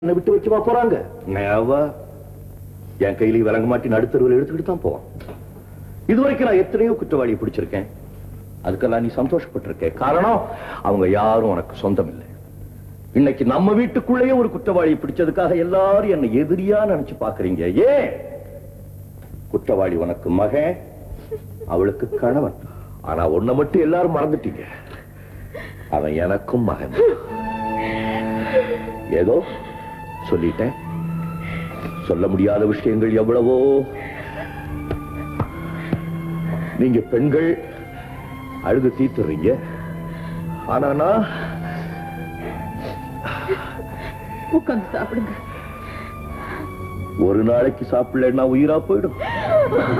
என்னை விட்டு வைக்கவா போறாங்க நேவா என் கையில விளங்க மாட்டி நடுத்தருவில் எடுத்துக்கிட்டு தான் போவான் இதுவரைக்கும் நான் எத்தனையோ குற்றவாளியை பிடிச்சிருக்கேன் அதுக்கெல்லாம் நீ சந்தோஷப்பட்டிருக்க காரணம் அவங்க யாரும் உனக்கு சொந்தம் இல்லை இன்னைக்கு நம்ம வீட்டுக்குள்ளேயே ஒரு குற்றவாளியை பிடிச்சதுக்காக எல்லாரும் என்னை எதிரியா நினைச்சு பாக்குறீங்க ஏன் குற்றவாளி உனக்கு மகன் அவளுக்கு கணவன் ஆனா உன்னை மட்டும் எல்லாரும் மறந்துட்டீங்க அவன் எனக்கும் மகன் ஏதோ சொல்லிட்டேன் சொல்ல முடியாத விஷயங்கள் எவ்வளவோ நீங்க பெண்கள் அழுது தீத்துறீங்க ஆனா நான் உட்காந்து சாப்பிடுங்க ஒரு நாளைக்கு சாப்பிடலன்னா உயிரா போயிடும்